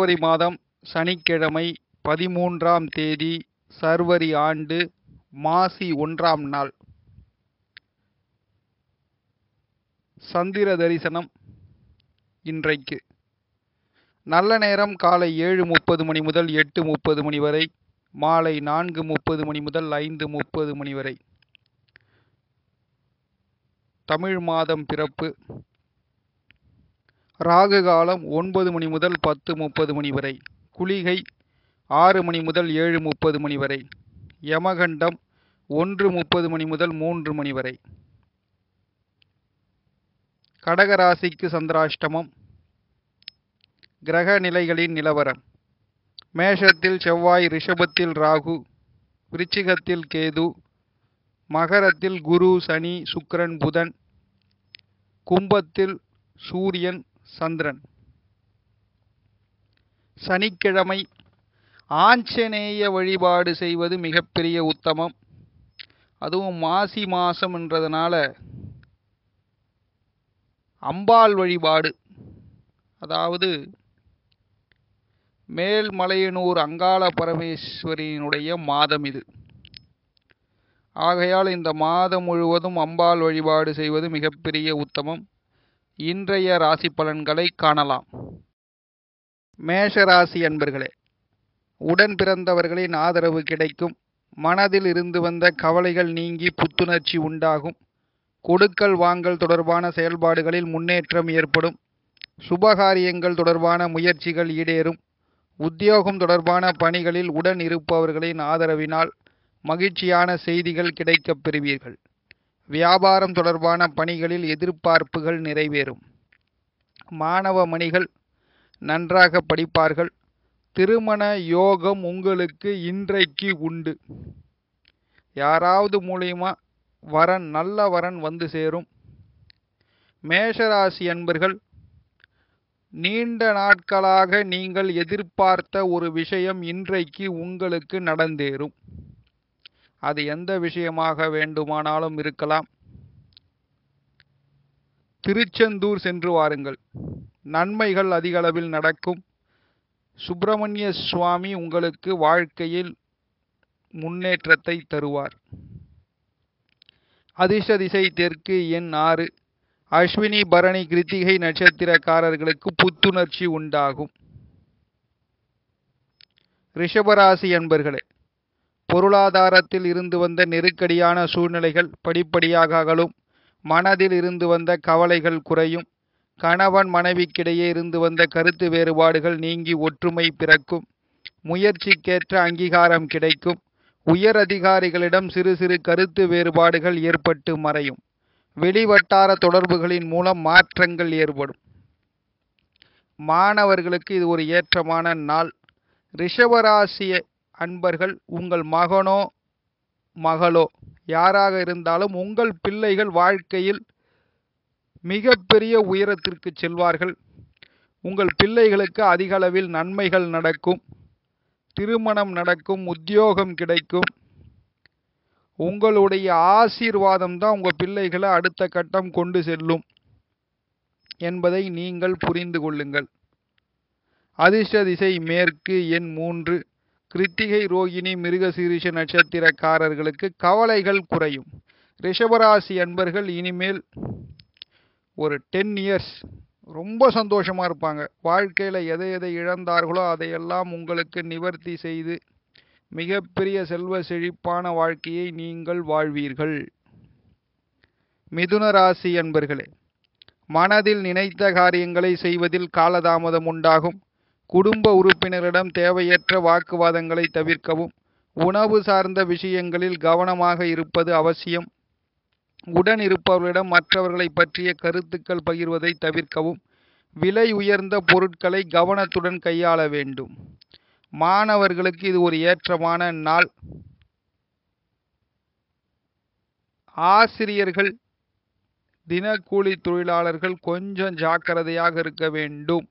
பிப்ரவரி மாதம் சனிக்கிழமை பதிமூன்றாம் தேதி சர்வரி ஆண்டு மாசி ஒன்றாம் நாள் சந்திர தரிசனம் இன்றைக்கு நல்ல நேரம் காலை ஏழு முப்பது மணி முதல் எட்டு முப்பது மணி வரை மாலை நான்கு முப்பது மணி முதல் ஐந்து முப்பது மணி வரை தமிழ் மாதம் பிறப்பு ராகு காலம் ஒன்பது மணி முதல் பத்து முப்பது மணி வரை குளிகை ஆறு மணி முதல் ஏழு முப்பது மணி வரை யமகண்டம் ஒன்று முப்பது மணி முதல் மூன்று மணி வரை கடகராசிக்கு சந்திராஷ்டமம் கிரக நிலைகளின் நிலவரம் மேஷத்தில் செவ்வாய் ரிஷபத்தில் ராகு விருச்சிகத்தில் கேது மகரத்தில் குரு சனி சுக்கிரன் புதன் கும்பத்தில் சூரியன் சந்திரன் சனிக்கிழமை ஆஞ்சநேய வழிபாடு செய்வது மிகப்பெரிய உத்தமம் அதுவும் மாசி மாசம்ன்றதுனால அம்பாள் வழிபாடு அதாவது மேல்மலையனூர் அங்காள பரமேஸ்வரியினுடைய மாதம் இது ஆகையால் இந்த மாதம் முழுவதும் அம்பாள் வழிபாடு செய்வது மிகப்பெரிய உத்தமம் இன்றைய ராசி பலன்களை காணலாம் மேஷ ராசி அன்பர்களே உடன் பிறந்தவர்களின் ஆதரவு கிடைக்கும் மனதில் இருந்து வந்த கவலைகள் நீங்கி புத்துணர்ச்சி உண்டாகும் கொடுக்கல் வாங்கல் தொடர்பான செயல்பாடுகளில் முன்னேற்றம் ஏற்படும் சுபகாரியங்கள் தொடர்பான முயற்சிகள் ஈடேறும் உத்தியோகம் தொடர்பான பணிகளில் உடன் இருப்பவர்களின் ஆதரவினால் மகிழ்ச்சியான செய்திகள் கிடைக்கப் பெறுவீர்கள் வியாபாரம் தொடர்பான பணிகளில் எதிர்பார்ப்புகள் நிறைவேறும் மாணவ மணிகள் நன்றாக படிப்பார்கள் திருமண யோகம் உங்களுக்கு இன்றைக்கு உண்டு யாராவது மூலியமா வரன் நல்ல வரன் வந்து சேரும் மேஷராசி அன்பர்கள் நீண்ட நாட்களாக நீங்கள் எதிர்பார்த்த ஒரு விஷயம் இன்றைக்கு உங்களுக்கு நடந்தேறும் அது எந்த விஷயமாக வேண்டுமானாலும் இருக்கலாம் திருச்செந்தூர் சென்று வாருங்கள் நன்மைகள் அதிக அளவில் நடக்கும் சுப்பிரமணிய சுவாமி உங்களுக்கு வாழ்க்கையில் முன்னேற்றத்தை தருவார் அதிர்ஷ்ட திசை தெற்கு எண் ஆறு அஸ்வினி பரணி கிருத்திகை நட்சத்திரக்காரர்களுக்கு புத்துணர்ச்சி உண்டாகும் ரிஷபராசி என்பர்களே பொருளாதாரத்தில் இருந்து வந்த நெருக்கடியான சூழ்நிலைகள் படிப்படியாக அகலும் மனதில் இருந்து வந்த கவலைகள் குறையும் கணவன் மனைவிக்கிடையே இருந்து வந்த கருத்து வேறுபாடுகள் நீங்கி ஒற்றுமை பிறக்கும் முயற்சிக்கேற்ற அங்கீகாரம் கிடைக்கும் உயர் அதிகாரிகளிடம் சிறு சிறு கருத்து வேறுபாடுகள் ஏற்பட்டு மறையும் வெளிவட்டார தொடர்புகளின் மூலம் மாற்றங்கள் ஏற்படும் மாணவர்களுக்கு இது ஒரு ஏற்றமான நாள் ரிஷபராசிய அன்பர்கள் உங்கள் மகனோ மகளோ யாராக இருந்தாலும் உங்கள் பிள்ளைகள் வாழ்க்கையில் மிகப்பெரிய உயரத்திற்கு செல்வார்கள் உங்கள் பிள்ளைகளுக்கு அதிக அளவில் நன்மைகள் நடக்கும் திருமணம் நடக்கும் உத்தியோகம் கிடைக்கும் உங்களுடைய ஆசீர்வாதம் தான் உங்கள் பிள்ளைகளை அடுத்த கட்டம் கொண்டு செல்லும் என்பதை நீங்கள் புரிந்து கொள்ளுங்கள் அதிர்ஷ்ட திசை மேற்கு எண் மூன்று கிருத்திகை ரோகிணி மிருகசீரிஷ நட்சத்திரக்காரர்களுக்கு கவலைகள் குறையும் ரிஷபராசி அன்பர்கள் இனிமேல் ஒரு டென் இயர்ஸ் ரொம்ப சந்தோஷமாக இருப்பாங்க வாழ்க்கையில் எதை எதை இழந்தார்களோ அதையெல்லாம் உங்களுக்கு நிவர்த்தி செய்து மிகப்பெரிய செல்வ செழிப்பான வாழ்க்கையை நீங்கள் வாழ்வீர்கள் மிதுன ராசி அன்பர்களே மனதில் நினைத்த காரியங்களை செய்வதில் காலதாமதம் உண்டாகும் குடும்ப உறுப்பினரிடம் தேவையற்ற வாக்குவாதங்களை தவிர்க்கவும் உணவு சார்ந்த விஷயங்களில் கவனமாக இருப்பது அவசியம் உடன் இருப்பவர்களிடம் மற்றவர்களை பற்றிய கருத்துக்கள் பகிர்வதை தவிர்க்கவும் விலை உயர்ந்த பொருட்களை கவனத்துடன் கையாள வேண்டும் மாணவர்களுக்கு இது ஒரு ஏற்றமான நாள் ஆசிரியர்கள் தினக்கூலி தொழிலாளர்கள் கொஞ்சம் ஜாக்கிரதையாக இருக்க வேண்டும்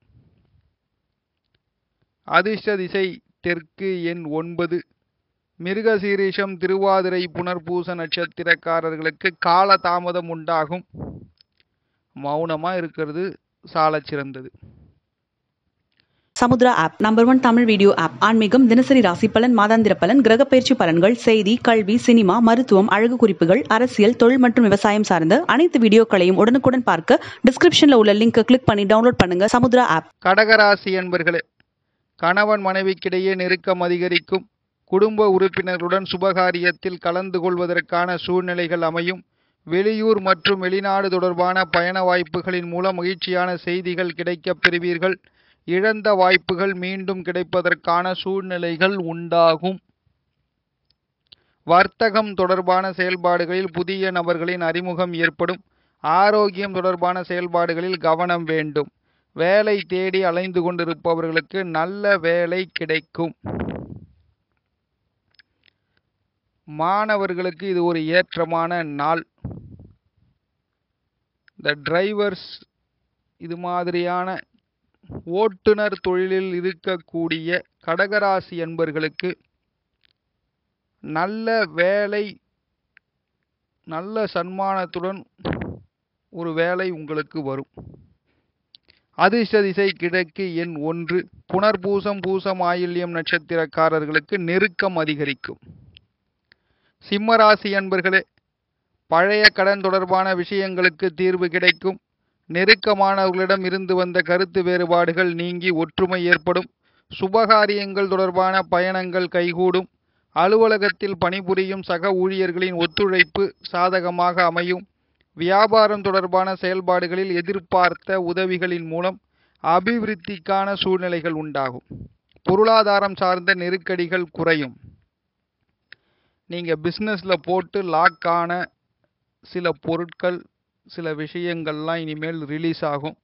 அதிர்ஷ்ட திசை தெற்கு எண் ஒன்பது மிருகசீரிஷம் திருவாதிரை புனர்பூச நட்சத்திரக்காரர்களுக்கு கால தாமதம் உண்டாகும் மௌனமாக இருக்கிறது சாலச் சிறந்தது Samudra app number one Tamil video app ஆன்மீகம் தினசரி ராசி பலன் மாதாந்திர பலன் கிரக பயிற்சி பலன்கள் செய்தி கல்வி சினிமா மருத்துவம் அழகு குறிப்புகள் அரசியல் தொழில் மற்றும் விவசாயம் சார்ந்த அனைத்து வீடியோக்களையும் உடனுக்குடன் பார்க்க டிஸ்கிரிப்ஷன்ல உள்ள லிங்க் கிளிக் பண்ணி டவுன்லோட் பண்ணுங்க சமுத்ரா ஆப் கடகராசி என்பர்களே கணவன் மனைவிக்கிடையே நெருக்கம் அதிகரிக்கும் குடும்ப உறுப்பினர்களுடன் சுபகாரியத்தில் கலந்து கொள்வதற்கான சூழ்நிலைகள் அமையும் வெளியூர் மற்றும் வெளிநாடு தொடர்பான பயண வாய்ப்புகளின் மூலம் மகிழ்ச்சியான செய்திகள் கிடைக்கப் பெறுவீர்கள் இழந்த வாய்ப்புகள் மீண்டும் கிடைப்பதற்கான சூழ்நிலைகள் உண்டாகும் வர்த்தகம் தொடர்பான செயல்பாடுகளில் புதிய நபர்களின் அறிமுகம் ஏற்படும் ஆரோக்கியம் தொடர்பான செயல்பாடுகளில் கவனம் வேண்டும் வேலை தேடி அலைந்து கொண்டிருப்பவர்களுக்கு நல்ல வேலை கிடைக்கும் மாணவர்களுக்கு இது ஒரு ஏற்றமான நாள் இந்த டிரைவர்ஸ் இது மாதிரியான ஓட்டுநர் தொழிலில் இருக்கக்கூடிய கடகராசி என்பர்களுக்கு நல்ல வேலை நல்ல சன்மானத்துடன் ஒரு வேலை உங்களுக்கு வரும் அதிர்ஷ்ட திசை கிழக்கு எண் ஒன்று புனர்பூசம் பூசம் ஆயில்யம் நட்சத்திரக்காரர்களுக்கு நெருக்கம் அதிகரிக்கும் சிம்மராசி என்பர்களே பழைய கடன் தொடர்பான விஷயங்களுக்கு தீர்வு கிடைக்கும் நெருக்கமானவர்களிடம் இருந்து வந்த கருத்து வேறுபாடுகள் நீங்கி ஒற்றுமை ஏற்படும் சுபகாரியங்கள் தொடர்பான பயணங்கள் கைகூடும் அலுவலகத்தில் பணிபுரியும் சக ஊழியர்களின் ஒத்துழைப்பு சாதகமாக அமையும் வியாபாரம் தொடர்பான செயல்பாடுகளில் எதிர்பார்த்த உதவிகளின் மூலம் அபிவிருத்திக்கான சூழ்நிலைகள் உண்டாகும் பொருளாதாரம் சார்ந்த நெருக்கடிகள் குறையும் நீங்கள் பிஸ்னஸில் போட்டு லாக் ஆன சில பொருட்கள் சில விஷயங்கள்லாம் இனிமேல் ரிலீஸ் ஆகும்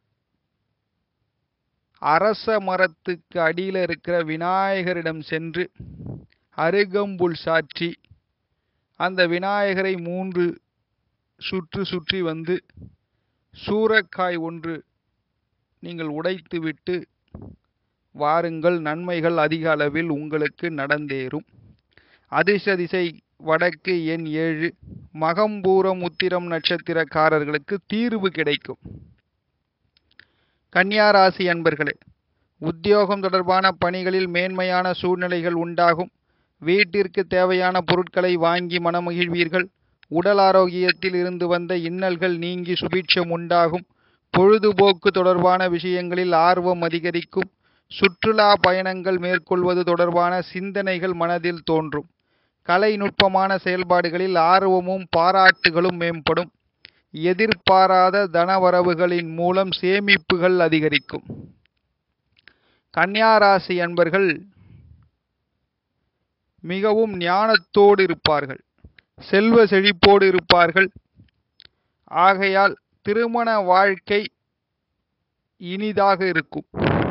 அரச மரத்துக்கு அடியில் இருக்கிற விநாயகரிடம் சென்று அருகம்புல் சாற்றி அந்த விநாயகரை மூன்று சுற்று சுற்றி வந்து சூறக்காய் ஒன்று நீங்கள் உடைத்துவிட்டு வாருங்கள் நன்மைகள் அதிக அளவில் உங்களுக்கு நடந்தேறும் அதிர்ஷ்ட திசை வடக்கு எண் ஏழு மகம்பூரம் உத்திரம் நட்சத்திரக்காரர்களுக்கு தீர்வு கிடைக்கும் கன்னியா ராசி அன்பர்களே உத்தியோகம் தொடர்பான பணிகளில் மேன்மையான சூழ்நிலைகள் உண்டாகும் வீட்டிற்கு தேவையான பொருட்களை வாங்கி மனமகிழ்வீர்கள் உடல் ஆரோக்கியத்தில் இருந்து வந்த இன்னல்கள் நீங்கி சுபிட்சம் உண்டாகும் பொழுதுபோக்கு தொடர்பான விஷயங்களில் ஆர்வம் அதிகரிக்கும் சுற்றுலா பயணங்கள் மேற்கொள்வது தொடர்பான சிந்தனைகள் மனதில் தோன்றும் கலைநுட்பமான செயல்பாடுகளில் ஆர்வமும் பாராட்டுகளும் மேம்படும் எதிர்பாராத தனவரவுகளின் மூலம் சேமிப்புகள் அதிகரிக்கும் கன்னியாராசி அன்பர்கள் மிகவும் ஞானத்தோடு இருப்பார்கள் செல்வ செழிப்போடு இருப்பார்கள் ஆகையால் திருமண வாழ்க்கை இனிதாக இருக்கும்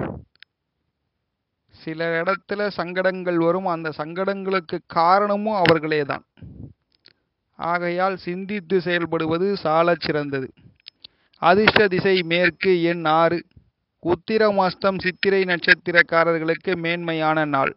சில இடத்துல சங்கடங்கள் வரும் அந்த சங்கடங்களுக்கு காரணமும் அவர்களே தான் ஆகையால் சிந்தித்து செயல்படுவது சாலச் சிறந்தது அதிர்ஷ்ட திசை மேற்கு எண் ஆறு உத்திரமஸ்தம் சித்திரை நட்சத்திரக்காரர்களுக்கு மேன்மையான நாள்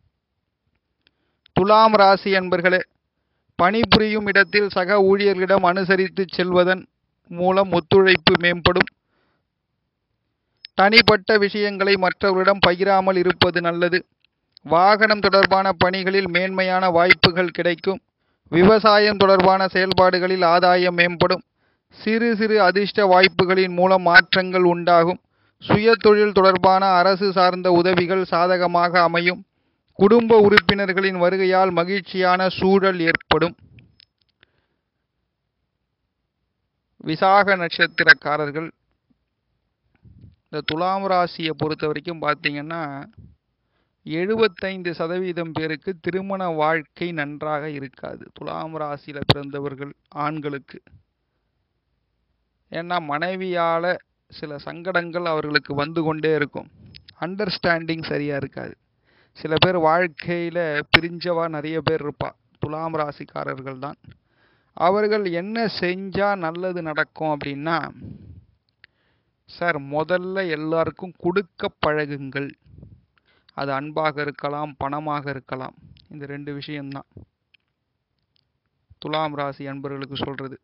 துலாம் ராசி என்பர்களே பணிபுரியும் இடத்தில் சக ஊழியர்களிடம் அனுசரித்து செல்வதன் மூலம் ஒத்துழைப்பு மேம்படும் தனிப்பட்ட விஷயங்களை மற்றவர்களிடம் பகிராமல் இருப்பது நல்லது வாகனம் தொடர்பான பணிகளில் மேன்மையான வாய்ப்புகள் கிடைக்கும் விவசாயம் தொடர்பான செயல்பாடுகளில் ஆதாயம் மேம்படும் சிறு சிறு அதிர்ஷ்ட வாய்ப்புகளின் மூலம் மாற்றங்கள் உண்டாகும் சுய தொழில் தொடர்பான அரசு சார்ந்த உதவிகள் சாதகமாக அமையும் குடும்ப உறுப்பினர்களின் வருகையால் மகிழ்ச்சியான சூழல் ஏற்படும் விசாக நட்சத்திரக்காரர்கள் இந்த துலாம் ராசியை பொறுத்த வரைக்கும் பார்த்தீங்கன்னா எழுபத்தைந்து சதவீதம் பேருக்கு திருமண வாழ்க்கை நன்றாக இருக்காது துலாம் ராசியில் பிறந்தவர்கள் ஆண்களுக்கு ஏன்னா மனைவியால் சில சங்கடங்கள் அவர்களுக்கு வந்து கொண்டே இருக்கும் அண்டர்ஸ்டாண்டிங் சரியாக இருக்காது சில பேர் வாழ்க்கையில் பிரிஞ்சவா நிறைய பேர் இருப்பா துலாம் ராசிக்காரர்கள் தான் அவர்கள் என்ன செஞ்சால் நல்லது நடக்கும் அப்படின்னா சார் முதல்ல எல்லாருக்கும் கொடுக்க பழகுங்கள் அது அன்பாக இருக்கலாம் பணமாக இருக்கலாம் இந்த ரெண்டு விஷயம்தான் துலாம் ராசி அன்பர்களுக்கு சொல்கிறது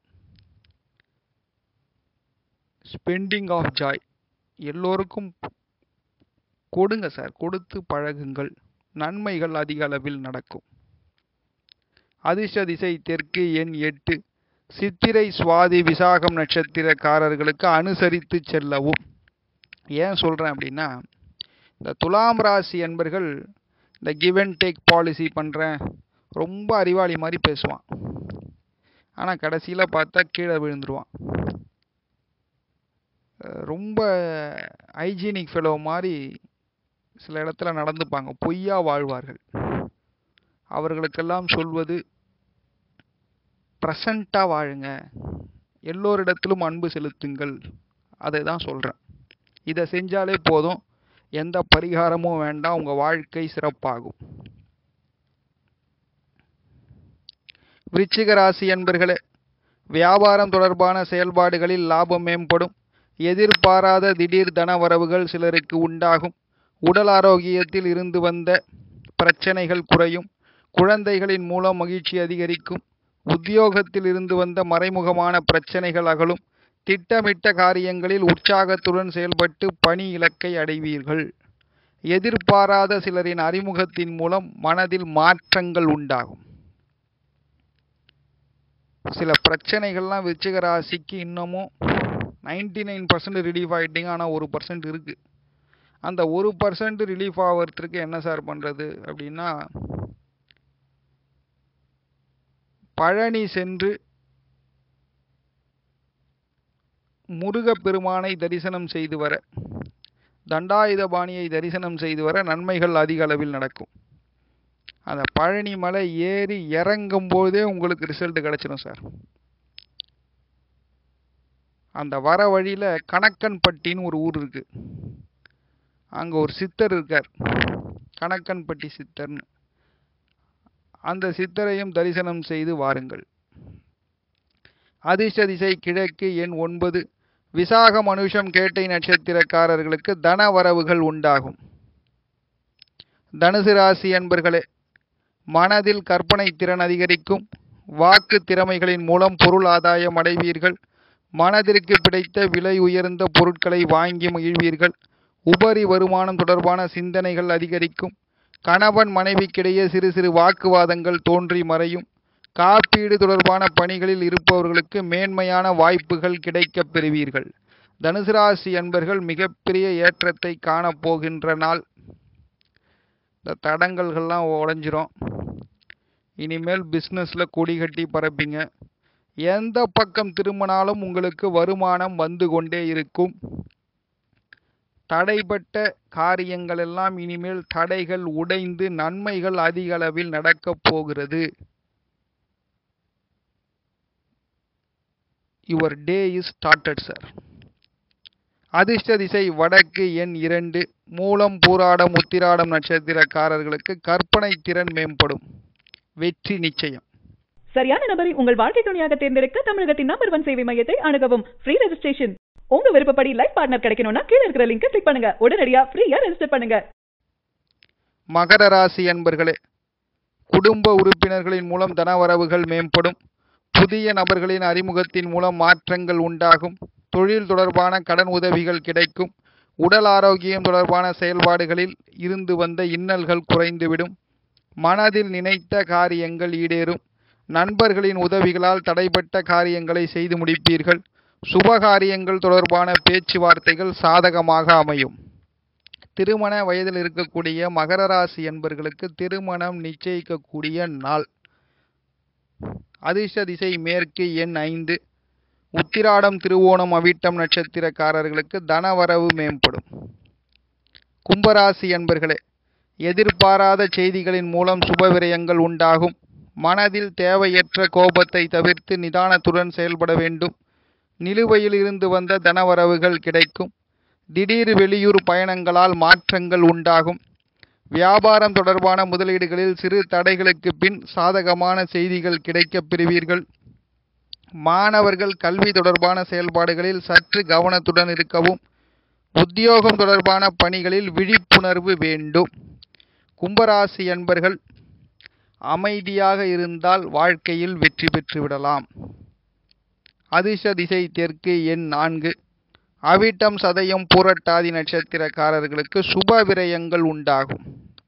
ஸ்பெண்டிங் ஆஃப் ஜாய் எல்லோருக்கும் கொடுங்க சார் கொடுத்து பழகுங்கள் நன்மைகள் அதிக அளவில் நடக்கும் அதிர்ஷ்ட திசை தெற்கு எண் எட்டு சித்திரை சுவாதி விசாகம் நட்சத்திரக்காரர்களுக்கு அனுசரித்து செல்லவும் ஏன் சொல்கிறேன் அப்படின்னா இந்த துலாம் ராசி என்பர்கள் இந்த கிவ் அண்ட் டேக் பாலிசி பண்ணுறேன் ரொம்ப அறிவாளி மாதிரி பேசுவான் ஆனால் கடைசியில் பார்த்தா கீழே விழுந்துருவான் அஹ் ரொம்ப ஹைஜீனிக் ஃபெலோ மாதிரி சில இடத்துல நடந்துப்பாங்க பொய்யா வாழ்வார்கள் அவர்களுக்கெல்லாம் சொல்வது ப்ரெசண்ட்டாக வாழுங்க எல்லோரிடத்திலும் அன்பு செலுத்துங்கள் அதை தான் சொல்கிறேன் இதை செஞ்சாலே போதும் எந்த பரிகாரமும் வேண்டாம் உங்கள் வாழ்க்கை சிறப்பாகும் விருச்சிக ராசி என்பர்களே வியாபாரம் தொடர்பான செயல்பாடுகளில் லாபம் மேம்படும் எதிர்பாராத திடீர் தனவரவுகள் சிலருக்கு உண்டாகும் உடல் ஆரோக்கியத்தில் இருந்து வந்த பிரச்சனைகள் குறையும் குழந்தைகளின் மூலம் மகிழ்ச்சி அதிகரிக்கும் உத்தியோகத்தில் இருந்து வந்த மறைமுகமான பிரச்சனைகள் அகலும் திட்டமிட்ட காரியங்களில் உற்சாகத்துடன் செயல்பட்டு பணி இலக்கை அடைவீர்கள் எதிர்பாராத சிலரின் அறிமுகத்தின் மூலம் மனதில் மாற்றங்கள் உண்டாகும் சில பிரச்சனைகள்லாம் விருச்சிக ராசிக்கு இன்னமும் நைன்டி நைன் பர்சன்ட் ரிலீஃப் ஆகிட்டீங்க ஆனால் ஒரு பர்சன்ட் இருக்குது அந்த ஒரு பர்சன்ட் ரிலீஃப் ஆகிறதுக்கு என்ன சார் பண்ணுறது அப்படின்னா பழனி சென்று முருகப்பெருமானை தரிசனம் செய்து வர தண்டாயுதபாணியை தரிசனம் செய்து வர நன்மைகள் அதிக அளவில் நடக்கும் அந்த பழனி மலை ஏறி இறங்கும் போதே உங்களுக்கு ரிசல்ட் கிடச்சிடும் சார் அந்த வர வழியில் கணக்கன்பட்டின்னு ஒரு ஊர் இருக்கு அங்கே ஒரு சித்தர் இருக்கார் கணக்கன்பட்டி சித்தர்னு அந்த சித்தரையும் தரிசனம் செய்து வாருங்கள் அதிர்ஷ்ட திசை கிழக்கு எண் ஒன்பது விசாக மனுஷம் கேட்டை நட்சத்திரக்காரர்களுக்கு தன வரவுகள் உண்டாகும் தனுசு ராசி என்பர்களே மனதில் கற்பனை திறன் அதிகரிக்கும் வாக்கு திறமைகளின் மூலம் பொருள் ஆதாயம் அடைவீர்கள் மனதிற்கு பிடித்த விலை உயர்ந்த பொருட்களை வாங்கி மகிழ்வீர்கள் உபரி வருமானம் தொடர்பான சிந்தனைகள் அதிகரிக்கும் கணவன் மனைவிக்கிடையே சிறு சிறு வாக்குவாதங்கள் தோன்றி மறையும் காப்பீடு தொடர்பான பணிகளில் இருப்பவர்களுக்கு மேன்மையான வாய்ப்புகள் கிடைக்கப் பெறுவீர்கள் தனுசு ராசி என்பர்கள் மிகப்பெரிய ஏற்றத்தை காணப்போகின்ற நாள் இந்த தடங்கல்கள்லாம் உடஞ்சிரும் இனிமேல் பிஸ்னஸில் கொடி கட்டி பரப்பிங்க எந்த பக்கம் திரும்பினாலும் உங்களுக்கு வருமானம் வந்து கொண்டே இருக்கும் தடைப்பட்ட காரியங்கள் எல்லாம் இனிமேல் தடைகள் உடைந்து நன்மைகள் அதிக அளவில் நடக்கப் போகிறது your day is started sir அதிர்ஷ்ட திசை வடக்கு எண் இரண்டு மூலம் பூராடம் உத்திராடம் நட்சத்திரக்காரர்களுக்கு கற்பனை திறன் மேம்படும் வெற்றி நிச்சயம் சரியான நபரை உங்கள் வாழ்க்கை துணையாக தேர்ந்தெடுக்க தமிழகத்தின் நம்பர் ஒன் சேவை மையத்தை அணுகவும் ஃப்ரீ ரெஜிஸ்ட்ரேஷன் உங்க விருப்பப்படி லைஃப் பார்ட்னர் கிடைக்கணும்னா கீழ இருக்கிற லிங்க் கிளிக் பண்ணுங்க உடனடியா ஃப்ரீயா ரெஜிஸ்டர் பண்ணுங்க மகர ராசி அன்பர்களே குடும்ப உறுப்பினர்களின் மூலம் தனவரவுகள் மேம்படும் புதிய நபர்களின் அறிமுகத்தின் மூலம் மாற்றங்கள் உண்டாகும் தொழில் தொடர்பான கடன் உதவிகள் கிடைக்கும் உடல் ஆரோக்கியம் தொடர்பான செயல்பாடுகளில் இருந்து வந்த இன்னல்கள் குறைந்துவிடும் மனதில் நினைத்த காரியங்கள் ஈடேறும் நண்பர்களின் உதவிகளால் தடைப்பட்ட காரியங்களை செய்து முடிப்பீர்கள் சுபகாரியங்கள் தொடர்பான பேச்சுவார்த்தைகள் சாதகமாக அமையும் திருமண வயதில் இருக்கக்கூடிய மகர ராசி என்பர்களுக்கு திருமணம் நிச்சயிக்கக்கூடிய நாள் அதிர்ஷ்ட திசை மேற்கு எண் ஐந்து உத்திராடம் திருவோணம் அவிட்டம் நட்சத்திரக்காரர்களுக்கு தனவரவு மேம்படும் கும்பராசி என்பர்களே எதிர்பாராத செய்திகளின் மூலம் சுப விரயங்கள் உண்டாகும் மனதில் தேவையற்ற கோபத்தை தவிர்த்து நிதானத்துடன் செயல்பட வேண்டும் நிலுவையில் இருந்து வந்த தனவரவுகள் கிடைக்கும் திடீர் வெளியூர் பயணங்களால் மாற்றங்கள் உண்டாகும் வியாபாரம் தொடர்பான முதலீடுகளில் சிறு தடைகளுக்கு பின் சாதகமான செய்திகள் கிடைக்கப் பெறுவீர்கள் மாணவர்கள் கல்வி தொடர்பான செயல்பாடுகளில் சற்று கவனத்துடன் இருக்கவும் உத்தியோகம் தொடர்பான பணிகளில் விழிப்புணர்வு வேண்டும் கும்பராசி என்பர்கள் அமைதியாக இருந்தால் வாழ்க்கையில் வெற்றி பெற்று விடலாம் அதிர்ஷ்ட திசை தெற்கு எண் நான்கு அவிட்டம் சதயம் பூரட்டாதி நட்சத்திரக்காரர்களுக்கு சுப விரயங்கள் உண்டாகும்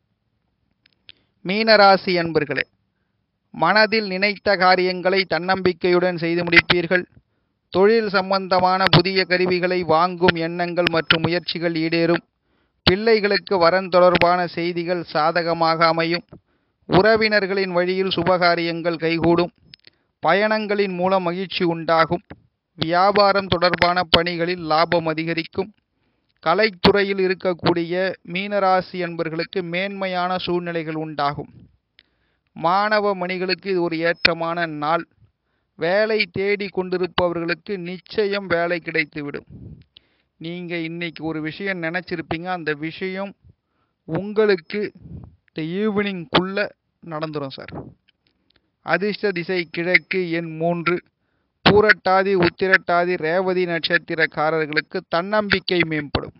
மீனராசி அன்பர்களே மனதில் நினைத்த காரியங்களை தன்னம்பிக்கையுடன் செய்து முடிப்பீர்கள் தொழில் சம்பந்தமான புதிய கருவிகளை வாங்கும் எண்ணங்கள் மற்றும் முயற்சிகள் ஈடேறும் பிள்ளைகளுக்கு வரன் தொடர்பான செய்திகள் சாதகமாக அமையும் உறவினர்களின் வழியில் சுபகாரியங்கள் கைகூடும் பயணங்களின் மூலம் மகிழ்ச்சி உண்டாகும் வியாபாரம் தொடர்பான பணிகளில் லாபம் அதிகரிக்கும் கலைத்துறையில் இருக்கக்கூடிய மீனராசி என்பர்களுக்கு மேன்மையான சூழ்நிலைகள் உண்டாகும் மாணவ மணிகளுக்கு இது ஒரு ஏற்றமான நாள் வேலை தேடி கொண்டிருப்பவர்களுக்கு நிச்சயம் வேலை கிடைத்துவிடும் நீங்கள் இன்னைக்கு ஒரு விஷயம் நினச்சிருப்பீங்க அந்த விஷயம் உங்களுக்கு இந்த ஈவினிங்குள்ளே நடந்துடும் சார் அதிர்ஷ்ட திசை கிழக்கு எண் மூன்று பூரட்டாதி உத்திரட்டாதி ரேவதி நட்சத்திரக்காரர்களுக்கு தன்னம்பிக்கை மேம்படும்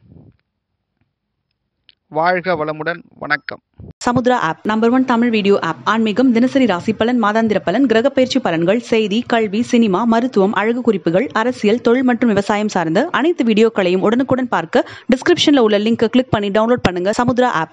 வாழ்க வளமுடன் வணக்கம் Samudra app number one Tamil video app ஆன்மீகம் தினசரி ராசி பலன் மாதாந்திர பலன் கிரக பயிற்சி பலன்கள் செய்தி கல்வி சினிமா மருத்துவம் அழகு குறிப்புகள் அரசியல் தொழில் மற்றும் விவசாயம் சார்ந்த அனைத்து வீடியோக்களையும் உடனுக்குடன் பார்க்க டிஸ்கிரிப்ஷன்ல உள்ள லிங்கை கிளிக் பண்ணி டவுன்லோட் பண்ணுங்க சமுத்ரா ஆப்